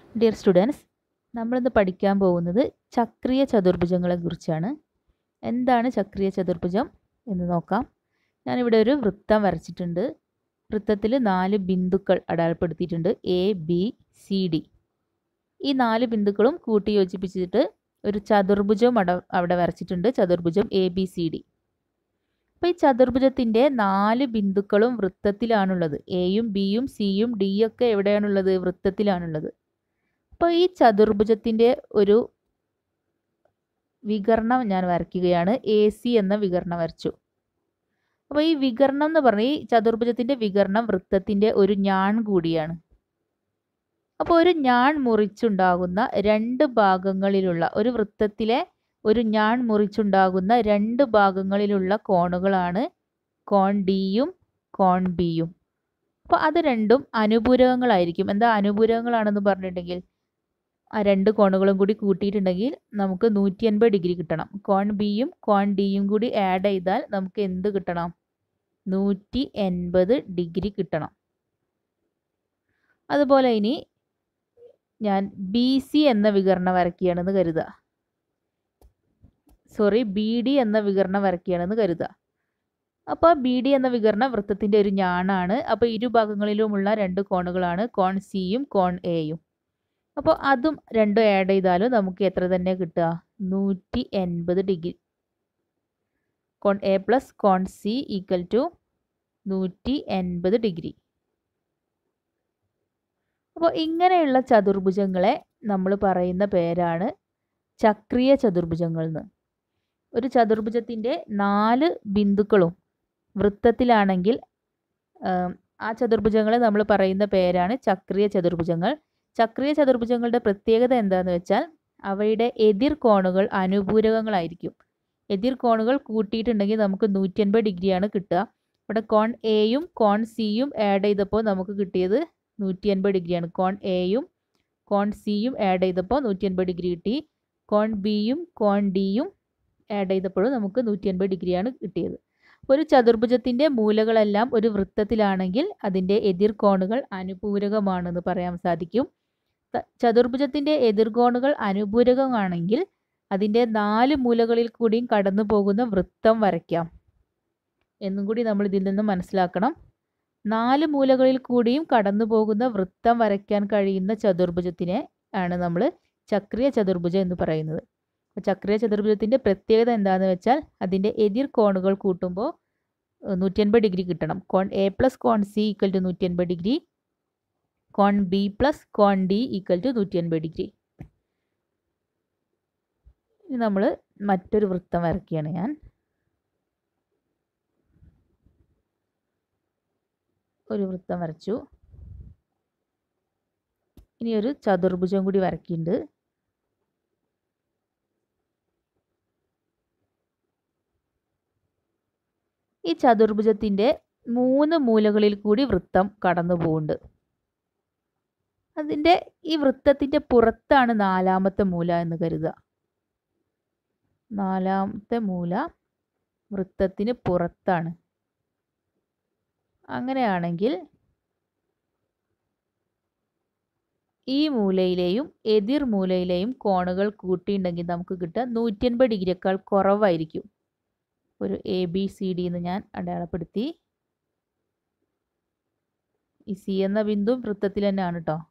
dear students നമ്മളിന്ന് പഠിക്കാൻ പോകുന്നത് ചക്രീയ ചതുർഭുജങ്ങളെ കുറിച്ചാണ് എന്താണ് ചക്രീയ ചതുർഭുജം എന്ന് നോക്കാം ഞാനിവിടെ ഒരു വൃത്തം വരച്ചിട്ടുണ്ട് വൃത്തത്തിൽ നാല് ബിന്ദുക്കൾ അടയാളപ്പെടുത്തിയിട്ടുണ്ട് എ ബി സി ഡി ഈ നാല് ബിന്ദുക്കളും കൂട്ടി യോജിപ്പിച്ചിട്ട് ഒരു ചതുർഭുജം അട അവിടെ വരച്ചിട്ടുണ്ട് ചതുർഭുജം എ ബി സി ഡി അപ്പോൾ ഈ ചതുർഭുജത്തിൻ്റെ നാല് ബിന്ദുക്കളും വൃത്തത്തിലാണുള്ളത് എയും ബിയും സിയും ഡി ഒക്കെ എവിടെയാണുള്ളത് വൃത്തത്തിലാണുള്ളത് അപ്പോൾ ഈ ചതുർഭുജത്തിൻ്റെ ഒരു വികരണം ഞാൻ വരയ്ക്കുകയാണ് എ സി എന്ന വികരണം വരച്ചു അപ്പോൾ ഈ വികരണം എന്ന് പറഞ്ഞാൽ ഈ ചതുർഭുജത്തിൻ്റെ വികരണം വൃത്തത്തിൻ്റെ ഒരു ഞാൺ കൂടിയാണ് അപ്പോൾ ഒരു ഞാൺ മുറിച്ചുണ്ടാകുന്ന രണ്ട് ഭാഗങ്ങളിലുള്ള ഒരു വൃത്തത്തിലെ ഒരു ഞാൺ മുറിച്ചുണ്ടാകുന്ന രണ്ട് ഭാഗങ്ങളിലുള്ള കോണുകളാണ് കോൺ ഡിയും കോൺ ബിയും അപ്പോൾ അത് രണ്ടും അനുപൂരകങ്ങളായിരിക്കും എന്താ അനുപൂരകങ്ങളാണെന്ന് പറഞ്ഞിട്ടുണ്ടെങ്കിൽ ആ രണ്ട് കോണുകളും കൂടി കൂട്ടിയിട്ടുണ്ടെങ്കിൽ നമുക്ക് നൂറ്റി അൻപത് ഡിഗ്രി കിട്ടണം കോൺ ബിയും കോൺ ഡിയും കൂടി ആഡ് ചെയ്താൽ നമുക്ക് എന്ത് കിട്ടണം നൂറ്റി എൺപത് ഡിഗ്രി കിട്ടണം അതുപോലെ ഇനി ഞാൻ ബി സി എന്ന വികരണം വരയ്ക്കുകയാണെന്ന് കരുതുക സോറി ബി ഡി എന്ന വികരണം വരയ്ക്കുകയാണെന്ന് കരുതുക അപ്പോൾ ബി ഡി എന്ന വികരണം വൃത്തത്തിൻ്റെ ഒരു ഞാണാണ് അപ്പോൾ ഇരുഭാഗങ്ങളിലുമുള്ള രണ്ട് കോണുകളാണ് കോൺ സിയും കോൺ എയും അപ്പോൾ അതും രണ്ടും ആഡ് ചെയ്താലും നമുക്ക് എത്ര തന്നെ കിട്ടുക നൂറ്റി എൺപത് ഡിഗ്രി കോൺ എ പ്ലസ് കോൺ സി ഈക്വൽ ടു നൂറ്റി എൺപത് ഡിഗ്രി അപ്പോൾ ഇങ്ങനെയുള്ള ചതുർഭുജങ്ങളെ നമ്മൾ പറയുന്ന പേരാണ് ചക്രീയ ചതുർഭുജങ്ങൾ എന്ന് ഒരു ചതുർഭുജത്തിൻ്റെ നാല് ബിന്ദുക്കളും വൃത്തത്തിലാണെങ്കിൽ ആ ചതുർഭുജങ്ങളെ നമ്മൾ പറയുന്ന പേരാണ് ചക്രീയ ചതുർഭുജങ്ങൾ ചക്രീയ ചതുർഭുജങ്ങളുടെ പ്രത്യേകത എന്താണെന്ന് വെച്ചാൽ അവയുടെ എതിർ കോണുകൾ അനുപൂരകങ്ങളായിരിക്കും എതിർ കോണുകൾ കൂട്ടിയിട്ടുണ്ടെങ്കിൽ നമുക്ക് നൂറ്റി അൻപത് ഡിഗ്രിയാണ് കിട്ടുക ഇവിടെ കോൺ എയും കോൺ സിയും ആഡ് ചെയ്തപ്പോൾ നമുക്ക് കിട്ടിയത് നൂറ്റി അൻപത് ഡിഗ്രിയാണ് കോൺ എയും കോൺ സിയും ആഡ് ചെയ്തപ്പോൾ നൂറ്റി അൻപത് ഡിഗ്രി കിട്ടി കോൺ ബിയും കോൺ ഡിയും ആഡ് ചെയ്തപ്പോഴും നമുക്ക് നൂറ്റി അൻപത് ഡിഗ്രിയാണ് കിട്ടിയത് ഒരു ചതുർഭുജത്തിൻ്റെ മൂലകളെല്ലാം ഒരു വൃത്തത്തിലാണെങ്കിൽ അതിൻ്റെ എതിർ കോണുകൾ അനുപൂരകമാണെന്ന് പറയാൻ സാധിക്കും ചതുർഭുജത്തിൻ്റെ എതിർകോണുകൾ അനുപൂരകമാണെങ്കിൽ അതിൻ്റെ നാല് മൂലകളിൽ കൂടിയും കടന്നു പോകുന്ന വൃത്തം വരയ്ക്കാം എന്നും കൂടി നമ്മൾ ഇതിൽ നിന്ന് മനസ്സിലാക്കണം നാല് മൂലകളിൽ കൂടിയും കടന്നു പോകുന്ന വൃത്തം വരയ്ക്കാൻ കഴിയുന്ന ചതുർഭുജത്തിനെ ആണ് നമ്മൾ ചക്രീയ ചതുർഭുജം എന്ന് പറയുന്നത് ചക്രീയ ചതുർഭുജത്തിൻ്റെ പ്രത്യേകത എന്താണെന്ന് വെച്ചാൽ അതിൻ്റെ എതിർ കോണുകൾ കൂട്ടുമ്പോൾ നൂറ്റി അൻപത് ഡിഗ്രി കിട്ടണം കോൺ എ പ്ലസ് കോൺ സി ഈക്വൽ ടു നൂറ്റി അൻപത് ഡിഗ്രി കോൺ ബി പ്ലസ് കോൺ ഡി ഈക്വൽ ടു നൂറ്റി അൻപത് ഡിഗ്രി ഇനി നമ്മൾ മറ്റൊരു വൃത്തം വരയ്ക്കുകയാണ് ഞാൻ ഒരു വൃത്തം വരച്ചു ഇനി ഒരു ചതുർഭുജം കൂടി വരയ്ക്കുന്നുണ്ട് ഈ ചതുർഭുജത്തിൻ്റെ മൂന്ന് മൂലകളിൽ കൂടി വൃത്തം കടന്നു പോകുന്നുണ്ട് അതിൻ്റെ ഈ വൃത്തത്തിൻ്റെ പുറത്താണ് നാലാമത്തെ മൂല എന്ന് കരുതുക നാലാമത്തെ മൂല വൃത്തത്തിന് പുറത്താണ് അങ്ങനെയാണെങ്കിൽ ഈ മൂലയിലെയും എതിർ മൂലയിലെയും കോണുകൾ കൂട്ടിയിട്ടുണ്ടെങ്കിൽ നമുക്ക് കിട്ടുക നൂറ്റി അൻപത് ഡിഗ്രിയേക്കാൾ കുറവായിരിക്കും ഒരു എ ബി സി ഡി എന്ന് ഞാൻ അടയാളപ്പെടുത്തി ഈ സി എന്ന ബിന്ദു വൃത്തത്തിൽ തന്നെയാണ് കേട്ടോ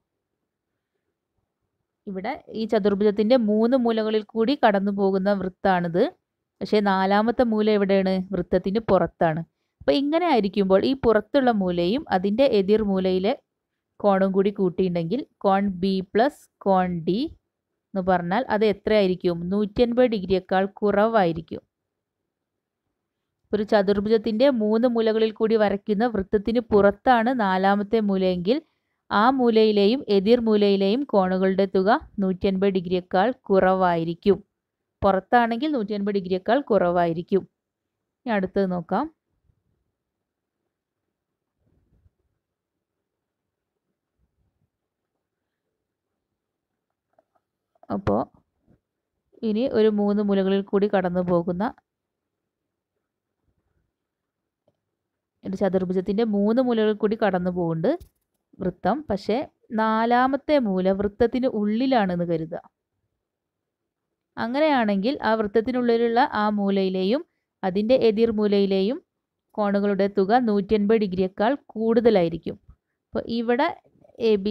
ഇവിടെ ഈ ചതുർഭുജത്തിൻ്റെ മൂന്ന് മൂലകളിൽ കൂടി കടന്നു പോകുന്ന വൃത്താണിത് പക്ഷേ നാലാമത്തെ മൂല എവിടെയാണ് വൃത്തത്തിന് പുറത്താണ് അപ്പോൾ ഇങ്ങനെ ആയിരിക്കുമ്പോൾ ഈ പുറത്തുള്ള മൂലയും അതിൻ്റെ എതിർ മൂലയിലെ കോണും കൂടി കൂട്ടിയിട്ടുണ്ടെങ്കിൽ കോൺ ബി പ്ലസ് കോൺ ഡി എന്ന് പറഞ്ഞാൽ അത് എത്രയായിരിക്കും നൂറ്റി അൻപത് ഡിഗ്രിയേക്കാൾ കുറവായിരിക്കും ഒരു ചതുർഭുജത്തിൻ്റെ മൂന്ന് മൂലകളിൽ കൂടി വരയ്ക്കുന്ന വൃത്തത്തിന് പുറത്താണ് നാലാമത്തെ മൂലയെങ്കിൽ ആ മൂലയിലെയും എതിർ മൂലയിലെയും കോണുകളുടെ തുക നൂറ്റി അൻപത് ഡിഗ്രിയേക്കാൾ കുറവായിരിക്കും പുറത്താണെങ്കിൽ നൂറ്റി അൻപത് ഡിഗ്രിയേക്കാൾ കുറവായിരിക്കും ഇനി അടുത്തത് നോക്കാം അപ്പോൾ ഇനി ഒരു മൂന്ന് മൂലകളിൽ കൂടി കടന്നു പോകുന്ന ഒരു ചതുർഭുജത്തിൻ്റെ മൂന്ന് മൂലകളിൽ കൂടി കടന്നു പോകുന്നുണ്ട് വൃത്തം പക്ഷേ നാലാമത്തെ മൂല വൃത്തത്തിന് ഉള്ളിലാണെന്ന് കരുതുക അങ്ങനെയാണെങ്കിൽ ആ വൃത്തത്തിനുള്ളിലുള്ള ആ മൂലയിലെയും അതിൻ്റെ എതിർമൂലയിലെയും കോണുകളുടെ തുക നൂറ്റി അൻപത് ഡിഗ്രിയേക്കാൾ കൂടുതലായിരിക്കും അപ്പോൾ ഇവിടെ എ ബി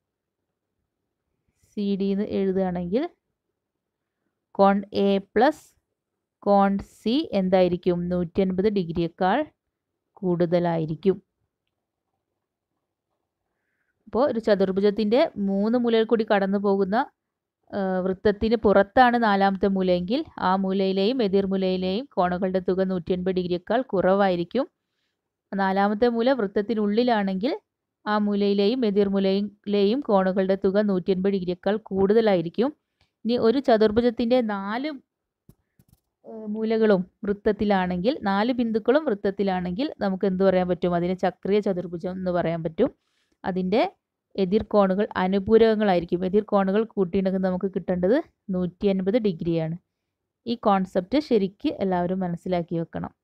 സി ഡി എന്ന് എഴുതുകയാണെങ്കിൽ കോൺ എ പ്ലസ് കോൺ സി എന്തായിരിക്കും നൂറ്റി അൻപത് ഡിഗ്രിയേക്കാൾ കൂടുതലായിരിക്കും അപ്പോൾ ഒരു ചതുർഭുജത്തിൻ്റെ മൂന്ന് മൂലയിൽ കൂടി കടന്നു പോകുന്ന വൃത്തത്തിന് പുറത്താണ് നാലാമത്തെ മൂലയെങ്കിൽ ആ മൂലയിലെയും എതിർമൂലയിലെയും കോണുകളുടെ തുക നൂറ്റി എൺപത് ഡിഗ്രിയേക്കാൾ കുറവായിരിക്കും നാലാമത്തെ മൂല വൃത്തത്തിനുള്ളിലാണെങ്കിൽ ആ മൂലയിലെയും എതിർമൂലയിലെയും കോണുകളുടെ തുക നൂറ്റി എൺപത് ഡിഗ്രിയേക്കാൾ കൂടുതലായിരിക്കും ഇനി ഒരു ചതുർഭുജത്തിൻ്റെ നാല് മൂലകളും വൃത്തത്തിലാണെങ്കിൽ നാല് ബിന്ദുക്കളും വൃത്തത്തിലാണെങ്കിൽ നമുക്ക് എന്ത് പറയാൻ പറ്റും അതിനെ ചക്രീയ ചതുർഭുജം എന്ന് പറയാൻ പറ്റും അതിൻ്റെ എതിർ കോണുകൾ അനുപൂരകങ്ങളായിരിക്കും എതിർ കോണുകൾ കൂട്ടിയിണ്ടെങ്കിൽ നമുക്ക് കിട്ടേണ്ടത് നൂറ്റി അൻപത് ഡിഗ്രിയാണ് ഈ കോൺസെപ്റ്റ് ശരിക്ക് എല്ലാവരും മനസ്സിലാക്കി വെക്കണം